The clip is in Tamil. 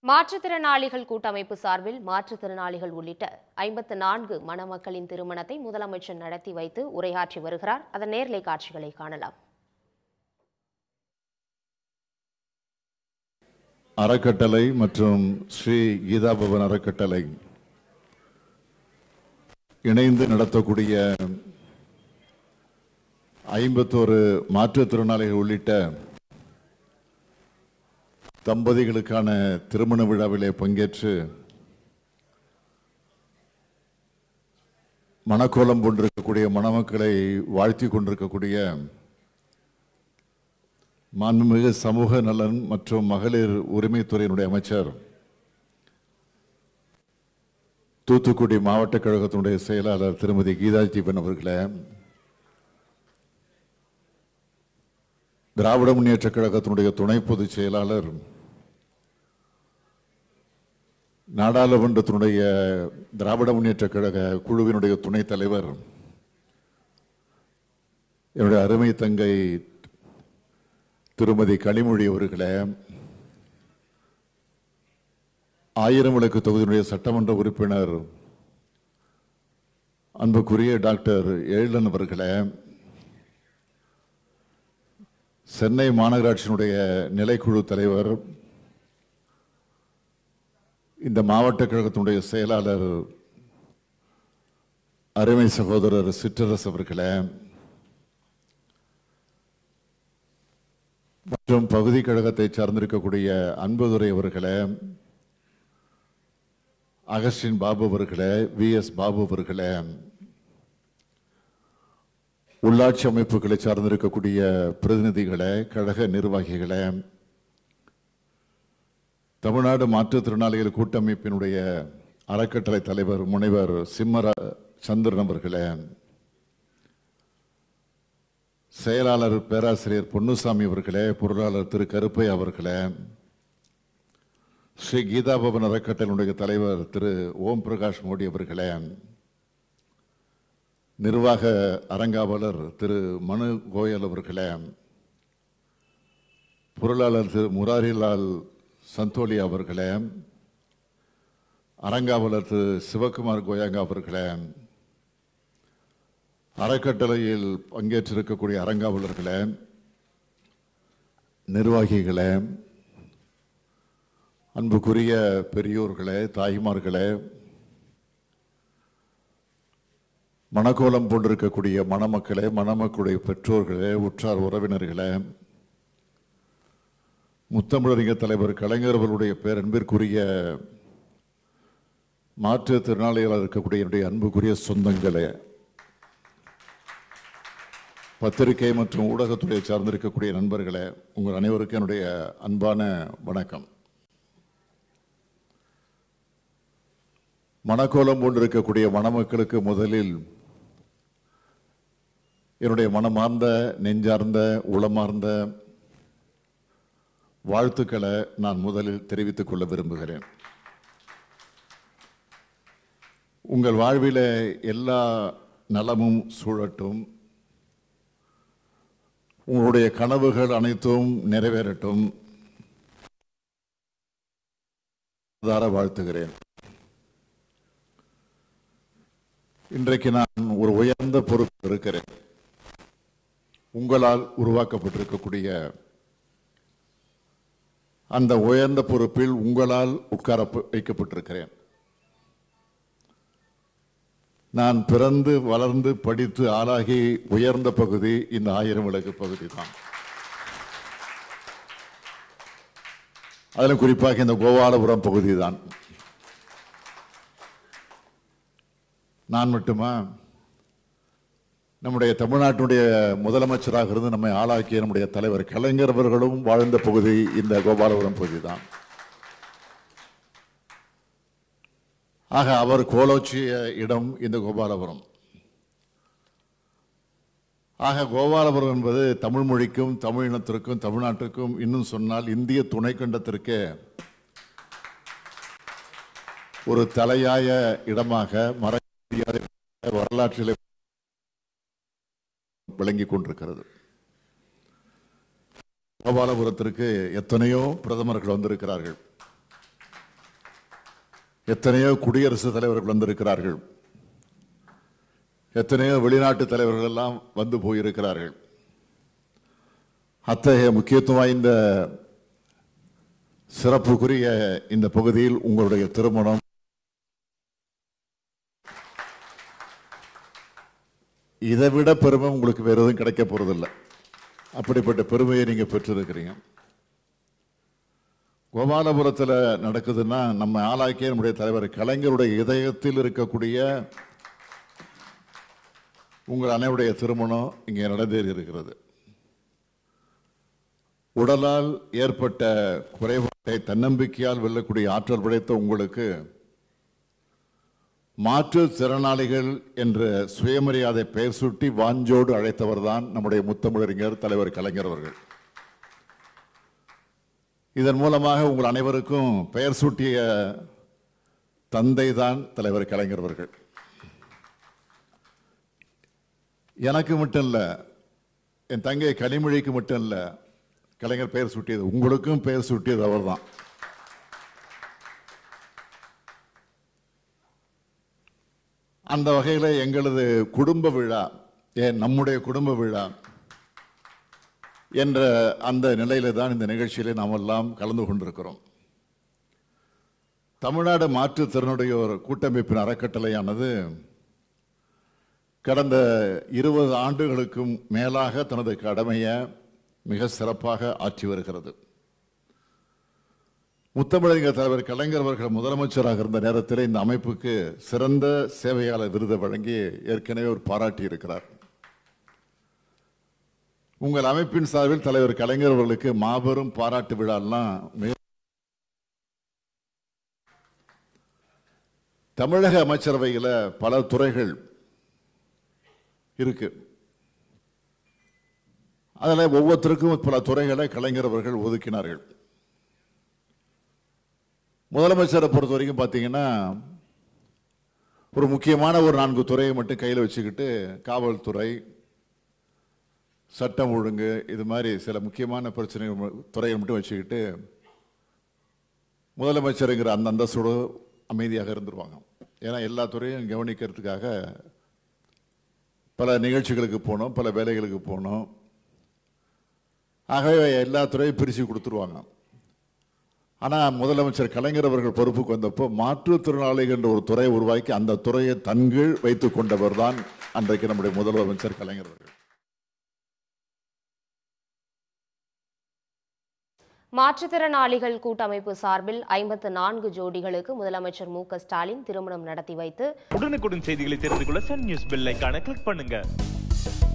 மாற்றுத்திறனாளிகள் கூட்டமைப்பு சார்பில் மாற்றுத்திறனாளிகள் உள்ளிட்ட ஐம்பத்து நான்கு மணமக்களின் திருமணத்தை முதலமைச்சர் நடத்தி வைத்து உரையாற்றி வருகிறார் அதன் நேர்லை காட்சிகளை காணலாம் அறக்கட்டளை மற்றும் ஸ்ரீ கீதா பவன் அறக்கட்டளை இணைந்து நடத்தக்கூடிய ஐம்பத்தோரு மாற்றுத்திறனாளிகள் உள்ளிட்ட தம்பதிகளுக்கான திருமண விழாவிலே பங்கேற்று மணக்கோலம் கொண்டிருக்கக்கூடிய மணமக்களை வாழ்த்தி கொண்டிருக்கக்கூடிய மாண்புமிகு சமூக நலன் மற்றும் மகளிர் உரிமைத்துறையினுடைய அமைச்சர் தூத்துக்குடி மாவட்ட கழகத்தினுடைய செயலாளர் திருமதி கீதா ஜீவன் அவர்களே திராவிட முன்னேற்ற கழகத்தினுடைய துணை பொதுச் செயலாளர் நாடாளுமன்றத்தினுடைய திராவிட முன்னேற்ற கழக குழுவினுடைய துணைத் தலைவர் என்னுடைய அருமை தங்கை திருமதி கனிமொழி அவர்களே ஆயிரம் விளக்கு தொகுதியினுடைய சட்டமன்ற உறுப்பினர் அன்புக்குரிய டாக்டர் எழிலன் அவர்களே சென்னை மாநகராட்சியினுடைய நிலைக்குழு தலைவர் இந்த மாவட்ட கழகத்தினுடைய செயலாளர் அருமை சகோதரர் சிற்றரசு அவர்களே மற்றும் பகுதி கழகத்தை சார்ந்திருக்கக்கூடிய அன்புதுரை அவர்களே அகஸ்டின் பாபு அவர்களே வி எஸ் பாபு அவர்களே உள்ளாட்சி அமைப்புகளை சார்ந்திருக்கக்கூடிய பிரதிநிதிகளே கழக நிர்வாகிகளே தமிழ்நாடு மாற்றுத்திறனாளிகள் கூட்டமைப்பினுடைய அறக்கட்டளை தலைவர் முனைவர் சிம்மர சந்திரன் அவர்களே செயலாளர் பேராசிரியர் பொன்னுசாமி அவர்களே பொருளாளர் திரு கருப்பை அவர்களே ஸ்ரீ கீதா பவன் அறக்கட்டளையினுடைய தலைவர் திரு ஓம் பிரகாஷ் மோடி அவர்களே நிர்வாக அரங்காவலர் திரு மனு கோயல் அவர்களே பொருளாளர் திரு முராரிலால் சந்தோலி அவர்களே அரங்காவலர் திரு சிவகுமார் கோயங்கா அவர்களே அறக்கட்டளையில் பங்கேற்றிருக்கக்கூடிய அரங்காவலர்களே நிர்வாகிகளே அன்புக்குரிய பெரியோர்களே தாய்மார்களே மணக்கோலம் போன்றிருக்கக்கூடிய மணமக்களே மணமக்களுடைய பெற்றோர்களே உற்றார் உறவினர்களே முத்தமிழறிஞர் தலைவர் கலைஞர் அவர்களுடைய பேரன்பிற்குரிய மாற்றுத்திறனாளிகளாக இருக்கக்கூடிய என்னுடைய அன்புக்குரிய சொந்தங்களே பத்திரிகை மற்றும் ஊடகத்துறை சார்ந்திருக்கக்கூடிய நண்பர்களே உங்கள் அனைவருக்கும் என்னுடைய அன்பான வணக்கம் மணக்கோலம் போன்றிருக்கக்கூடிய மணமக்களுக்கு முதலில் என்னுடைய மனமார்ந்த நெஞ்சார்ந்த உளமார்ந்த வாழ்த்துக்களை நான் முதலில் தெரிவித்துக் கொள்ள விரும்புகிறேன் உங்கள் வாழ்விலே எல்லா நலமும் சூழட்டும் உங்களுடைய கனவுகள் அனைத்தும் நிறைவேறட்டும் தார வாழ்த்துகிறேன் இன்றைக்கு நான் ஒரு உயர்ந்த பொறுப்பு இருக்கிறேன் உங்களால் உருவாக்கப்பட்டிருக்கக்கூடிய அந்த உயர்ந்த பொறுப்பில் உங்களால் உட்கார வைக்கப்பட்டிருக்கிறேன் நான் பிறந்து வளர்ந்து படித்து ஆளாகி உயர்ந்த பகுதி இந்த ஆயிரம் விளக்கு பகுதி தான் அதிலும் குறிப்பாக இந்த கோபாலபுரம் பகுதி தான் நான் மட்டுமா நம்முடைய தமிழ்நாட்டினுடைய முதலமைச்சராக இருந்து நம்மை ஆளாக்கிய நம்முடைய தலைவர் கலைஞர் அவர்களும் வாழ்ந்த பகுதி இந்த கோபாலபுரம் பகுதி தான் ஆக அவர் கோலோச்சிய இடம் இந்த கோபாலபுரம் ஆக கோபாலபுரம் என்பது தமிழ் மொழிக்கும் தமிழ் இனத்திற்கும் தமிழ்நாட்டிற்கும் இன்னும் சொன்னால் இந்திய துணைக்கண்டத்திற்கே ஒரு தலையாய இடமாக மறக்க முடியாத வரலாற்றிலே விளங்கிக் கொண்டிருக்கிறது கோபாலபுரத்திற்கு எத்தனையோ பிரதமர்கள் வந்திருக்கிறார்கள் எத்தனையோ குடியரசுத் தலைவர்கள் வந்திருக்கிறார்கள் எத்தனையோ வெளிநாட்டு தலைவர்கள் எல்லாம் வந்து போயிருக்கிறார்கள் அத்தகைய முக்கியத்துவம் வாய்ந்த சிறப்புக்குரிய இந்த பகுதியில் உங்களுடைய திருமணம் இதை விட பெருமை உங்களுக்கு வேற எதுவும் கிடைக்க போறதில்லை அப்படிப்பட்ட பெருமையை நீங்க பெற்றிருக்கிறீங்க கோபாலபுரத்தில் நடக்குதுன்னா நம்ம ஆளாக்கிய நம்முடைய தலைவர் கலைஞருடைய இதயத்தில் இருக்கக்கூடிய உங்கள் அனைவருடைய திருமணம் இங்கே நடந்தேறி இருக்கிறது உடலால் ஏற்பட்ட குறைபாட்டை தன்னம்பிக்கையால் வெல்லக்கூடிய ஆற்றல் படைத்த உங்களுக்கு மாற்றுத்திறனாளிகள் என்ற சுயமரியாதை பெயர் சுட்டி வாஞ்சோடு அழைத்தவர்தான் நம்முடைய முத்தமிழறிஞர் தலைவர் கலைஞர் அவர்கள் இதன் மூலமாக உங்கள் அனைவருக்கும் பெயர் சூட்டிய தந்தை தான் தலைவர் கலைஞர் அவர்கள் எனக்கு மட்டும் இல்ல என் தங்கை கனிமொழிக்கு மட்டும் இல்ல கலைஞர் பெயர் சூட்டியது உங்களுக்கும் பெயர் சூட்டியது அவர்தான் அந்த வகையில் எங்களது குடும்ப விழா ஏன் நம்முடைய குடும்ப விழா என்ற அந்த நிலையில தான் இந்த நிகழ்ச்சியிலே நாம் எல்லாம் கலந்து கொண்டிருக்கிறோம் தமிழ்நாடு மாற்றுத்திறனுடையோர் கூட்டமைப்பின் அறக்கட்டளையானது கடந்த இருபது ஆண்டுகளுக்கும் மேலாக தனது கடமையை மிக சிறப்பாக ஆற்றி வருகிறது முத்தமிழறிஞர் தலைவர் கலைஞர் அவர்கள் முதலமைச்சராக இருந்த நேரத்தில் இந்த அமைப்புக்கு சிறந்த சேவையாளர் விருதை வழங்கி ஏற்கனவே ஒரு பாராட்டி இருக்கிறார் உங்கள் அமைப்பின் சார்பில் தலைவர் கலைஞர் அவர்களுக்கு மாபெரும் பாராட்டு விழாலாம் மிக தமிழக அமைச்சரவையில் பல துறைகள் இருக்கு அதில் ஒவ்வொருத்தருக்கும் பல துறைகளை கலைஞர் அவர்கள் ஒதுக்கினார்கள் முதலமைச்சரை பொறுத்த வரைக்கும் பார்த்தீங்கன்னா ஒரு முக்கியமான ஒரு நான்கு துறையை மட்டும் கையில் வச்சுக்கிட்டு காவல்துறை சட்டம் ஒழுங்கு இது மாதிரி சில முக்கியமான பிரச்சனைகள் ம- துறையை மட்டும் வச்சுக்கிட்டு முதலமைச்சருங்கிற அந்த அந்தஸ்தோடு அமைதியாக இருந்துருவாங்க ஏன்னா எல்லா துறையும் கவனிக்கிறதுக்காக பல நிகழ்ச்சிகளுக்கு போனோம் பல வேலைகளுக்கு போனோம் ஆகவே எல்லா துறையும் பிரித்து கொடுத்துருவாங்க ஆனால் முதலமைச்சர் கலைஞர் அவர்கள் பொறுப்புக்கு வந்தப்போ மாற்றுத்திறனாளிகள் என்ற ஒரு துறையை உருவாக்கி அந்த துறையை தன்கீழ் வைத்துக் கொண்டவர் தான் அன்றைக்கு நம்முடைய முதலமைச்சர் கலைஞர் அவர்கள் மாற்றுத்திறனாளிகள் கூட்டமைப்பு சார்பில் ஐம்பத்து நான்கு ஜோடிகளுக்கு முதலமைச்சர் மு க ஸ்டாலின் திருமணம் நடத்தி வைத்து உடனுக்குடன் செய்திகளை தெரிந்து கொள்ள சன் நியூஸ் பெல் ஐகானை கிளிக் பண்ணுங்க